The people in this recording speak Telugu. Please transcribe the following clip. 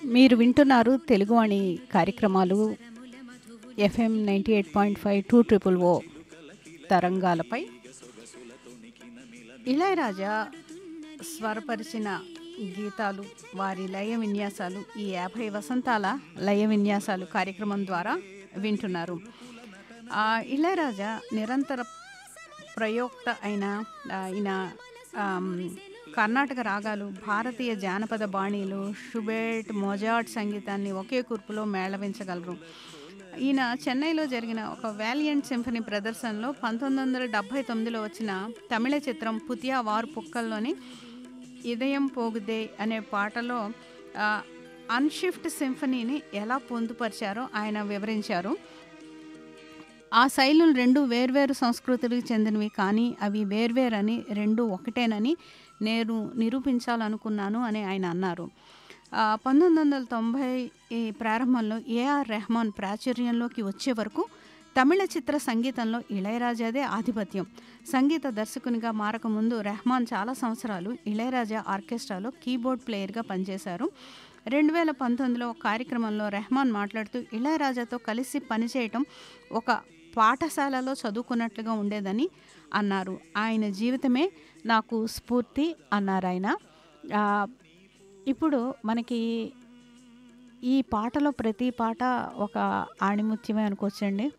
మీరు వింటున్నారు తెలుగు అని కార్యక్రమాలు FM ninety eight point five two triple O తరంగాలపై ఇళయరాజా స్వరపరిచిన గీతాలు వారి లయ విన్యాసాలు ఈ యాభై వసంతాల లయ విన్యాసాలు కార్యక్రమం ద్వారా వింటున్నారు ఆ, ఇళయరాజా నిరంతర ప్రయోక్త అయిన ఆయన ఆమ్, కర్ణాటక రాగాలు భారతీయ జానపద బాణీలు షుబేట్ మొజార్ట్ సంగీతాన్ని ఒకే కూర్పులో మేళవించగలరు ఈయన చెన్నైలో జరిగిన ఒక వాలియంట్ సింఫనీ ప్రదర్శనలో పంతొమ్మిది వందల డెబ్భై తొమ్మిదిలో వచ్చిన తమిళ చిత్రం పుతియా వారు పుక్కల్లోని ఇదయం పోగుదే అనే పాటలో అన్షిఫ్ట్ సింఫనీని ఎలా పొందుపరిచారో ఆయన వివరించారు ఆ శైలులు రెండు వేర్వేరు సంస్కృతులకు చెందినవి కానీ అవి వేర్వేరని రెండు ఒకటేనని నేను నిరూపించాలనుకున్నాను అని ఆయన అన్నారు ఆ, పంతొమ్మిది వందల తొంభై ఈ ప్రారంభంలో ఏఆర్ రెహమాన్ ప్రాచుర్యంలోకి వచ్చే వరకు తమిళ చిత్ర సంగీతంలో ఇళయరాజాదే ఆధిపత్యం సంగీత దర్శకునిగా మారకముందు రెహమాన్ చాలా సంవత్సరాలు ఇళయరాజా ఆర్కెస్ట్రాలో కీబోర్డ్ ప్లేయర్గా పనిచేశారు రెండు వేల పంతొమ్మిదిలో ఒక కార్యక్రమంలో రెహమాన్ మాట్లాడుతూ ఇళయరాజాతో కలిసి పనిచేయటం ఒక పాఠశాలలో చదువుకున్నట్లుగా ఉండేదని అన్నారు ఆయన జీవితమే నాకు స్ఫూర్తి అన్నారు ఆయన ఆ, ఇప్పుడు మనకి ఈ పాటలో ప్రతి పాట ఒక ఆణిముత్యమే అనుకోవచ్చండి